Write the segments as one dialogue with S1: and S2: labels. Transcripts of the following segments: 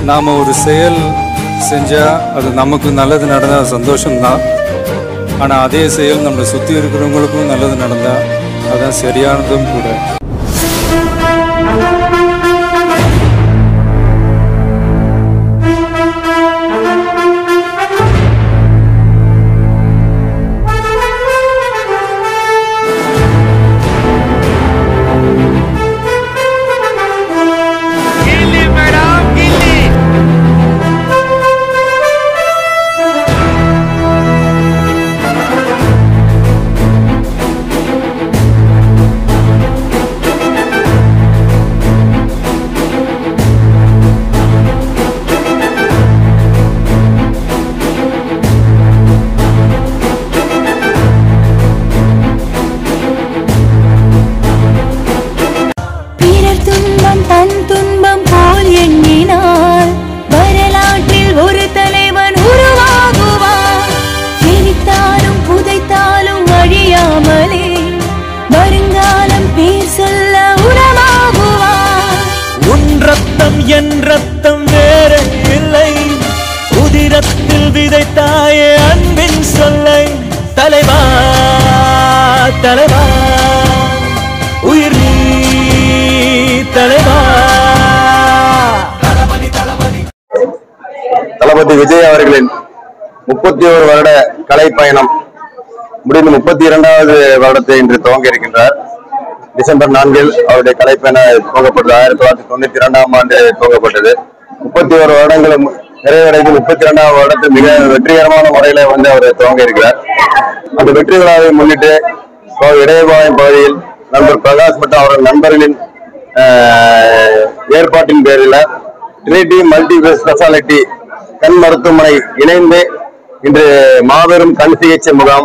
S1: நாம் ஒரு செயல் செஞ்சால் அது நமக்கு நல்லது நடந்தால் சந்தோஷம்தான் ஆனால் அதே செயல் நம்மளை சுற்றி இருக்கிறவங்களுக்கும் நல்லது நடந்தால் அதான் சரியானதும் கூட
S2: கில்லி மேடம் கில்லி
S3: பிறர் துன்பம் தன் துன்பம் போல் எண்ணினார் வரலாற்றில் ஒரு தலைவன் உருவாகுவார் எரித்தாலும் புதைத்தாலும் அழியாமலே வருங்காலம் பேர் சொல்ல உரமாகுவார்
S4: உன் ரத்தம் என் ரத்தம் வேற இல்லை உதிரத்தில் விதைத்தாயே அன்பின் சொல்லை தலைவா தலைவா உயிர் நீ தலைவா
S5: தளபதி விஜய் அவர்களின் முப்பத்தி ஒரு வருட கலை பயணம் முடிந்து முப்பத்தி இரண்டாவது வருடத்தை இன்று துவங்க இருக்கின்றார் டிசம்பர் நான்கில் அவருடைய கலை பயணம் துவங்கப்பட்டது ஆயிரத்தி தொள்ளாயிரத்தி தொண்ணூத்தி இரண்டாம் ஆண்டு துவங்கப்பட்டது முப்பத்தி ஒரு வருடங்களும் நிறைவடைந்து முப்பத்தி இரண்டாவது வருடத்தில் மிக வெற்றிகரமான முறையில வந்து அவர் துவங்க இருக்கிறார் அந்த வெற்றி விழாவை முன்னிட்டு கோவை இடையபாளையம் பகுதியில் நண்பர் பிரகாஷ் மற்றும் அவர்கள் நண்பர்களின் ஆஹ், ஏற்பாட்டின் பேரில் ட்ரினிட்டி மல்டி ஸ்பெஷாலிட்டி கண் மருத்துவமனை இணைந்து இன்று மாபெரும் கண் சிகிச்சை முகாம்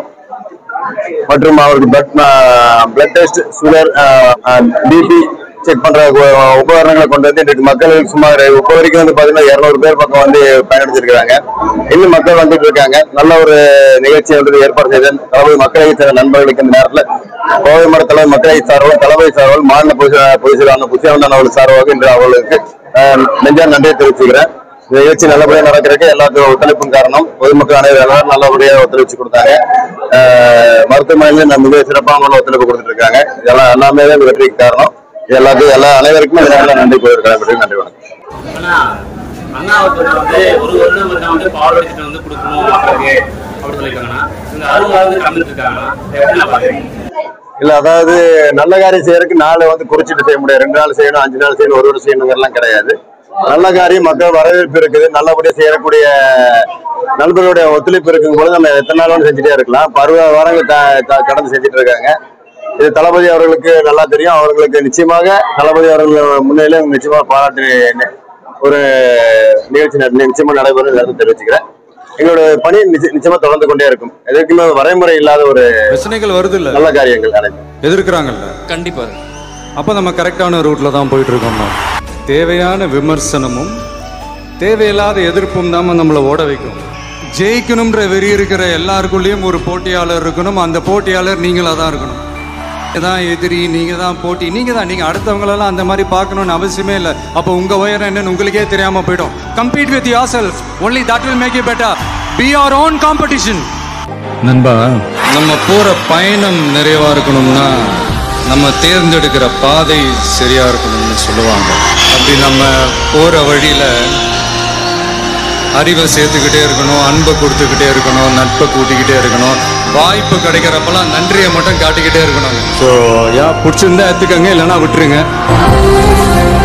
S5: மற்றும் அவருக்கு blood blood test sugar BP check பண்ற உ- உபகரணங்களை கொண்டு வந்து இன்றைக்கு மக்களுக்கு சுமார் இப்போ வரைக்கும் வந்து பாத்தீங்கன்னா இருநூறு பேர் பக்கம் வந்து பயனடைஞ்சிருக்கிறாங்க இன்னும் மக்கள் வந்துட்டு இருக்காங்க நல்ல ஒரு நிகழ்ச்சியை வந்து ஏற்பாடு செய்த தளபதி மக்களை சேர்ந்த நண்பர்களுக்கு இந்த நேரத்தில் கோவை மட தலைவர் மக்களை சார்பாக தளபதி சார்பாக மாநில பொதுச் பொதுச்செயலாளர் புசியானந்தன் அவர்கள் சார்பாக இன்று அவர்களுக்கு அஹ், நெஞ்சார் நன்றியை தெரிவிச்சுக்கிறேன் இந்த நிகழ்ச்சி நல்லபடியா நடக்கிறதுக்கு எல்லாத்துக்கும் ஒத்துழைப்பும் காரணம் பொதுமக்கள் அனைவரும் எல்லாரும் நல்லபடியா ஒத்துழைச்சு கொடுத்தாங்க அஹ் மருத்துவமனையில நம்ம மிக சிறப்பான முறையில் ஒத்துழைப்பு கொடுத்துட்டு இருக்காங்க இதெல்லாம் எல்லாமே தான் இந்த வெற்றிக்கு காரணம் இது எல்லாத்துக்கும் எல்லா அனைவருக்கும் இந்த நேரத்தில் நன்றி கூறியிருக்கிறேன் நன்றி வணக்கம்
S6: ஆனா அண்ணா அவர்கள் வந்து ஒரு வருடம் வரைக்கும் வந்து பால் வடிச்சிட்டு வந்து கொடுக்கணும் மக்களுக்கு அப்படின்னு சொல்லியிருக்காங்கன்னா இந்த அறுபதாவது கலந்துட்டு இருக்காங்கன்னா இதை எப்படி நான் பாக்குறீங்க
S5: இல்ல அதாவது நல்ல காரியம் செய்யறதுக்கு நாளை வந்து குறிச்சிட்டு செய்ய முடியாது ரெண்டு நாள் செய்யணும் அஞ்சு நாள் செய்யணும் ஒரு வருஷம் செய்யணுங்கிறலாம் கிடையாது நல்ல காரியம் மக்கள் வரவேற்பு இருக்குது நல்லபடியா செய்யக்கூடிய நண்பர்களுடைய ஒத்துழைப்பு இருக்கும் போது நம்ம எத்தனை நாள் வேணும் செஞ்சுட்டே இருக்கலாம் பருவ வாரங்கள் த- த- கடந்து செஞ்சுட்டு இருக்காங்க இது தளபதி அவர்களுக்கு நல்லா தெரியும் அவர்களுக்கு நிச்சயமாக தளபதி அவர்கள் முன்னிலையில நிச்சயமா பாராட்டு நி- ஒரு நிகழ்ச்சி நட- நிச்சயமா நடைபெறும் இதை தெரிவிச்சுக்கிறேன் எங்களோட பணி நிச்ச- நிச்சயமா தொடர்ந்து கொண்டே இருக்கும் எதற்குமே வரைமுறை இல்லாத ஒரு
S1: பிரச்சனைகள் வருது இல்ல
S5: நல்ல காரியங்கள் அனைத்து
S1: எதிர்க்கிறாங்கல்ல
S6: கண்டிப்பா
S1: அப்போ நம்ம கரெக்டான ரூட்ல தான் போயிட்டு இருக்கோம் தேவையான விமர்சனமும் தேவையில்லாத எதிர்ப்பும் தான் நம்மளை ஓட வைக்கும் ஜெயிக்கணும்ன்ற வெறி இருக்கிற எல்லாருக்குள்ளேயும் ஒரு போட்டியாளர் இருக்கணும் அந்த போட்டியாளர் நீங்களா தான் இருக்கணும் நீங்க தான் எதிரி நீங்க தான் போட்டி நீங்க தான் நீங்க அடுத்தவங்களெல்லாம் அந்த மாதிரி பார்க்கணும்னு அவசியமே இல்லை அப்போ உங்க உயரம் என்னன்னு உங்களுக்கே தெரியாம போயிடும் compete with yourself only that will make you better be your own competition நண்பா நம்ம போற பயணம் நிறைவா இருக்கணும்னா நம்ம தேர்ந்தெடுக்கிற பாதை சரியா இருக்கணும்னு சொல்லுவாங்க அப்படி நம்ம போற வழியில அறிவை சேர்த்துக்கிட்டே இருக்கணும் அன்பை கொடுத்துக்கிட்டே இருக்கணும் நட்பை கூட்டிக்கிட்டே இருக்கணும் வாய்ப்பு கிடைக்கிறப்பெல்லாம் நன்றியை மட்டும் காட்டிக்கிட்டே இருக்கணும் ஸோ யா பிடிச்சிருந்தா எடுத்துக்கங்க இல்லைன்னா விட்டுருங்க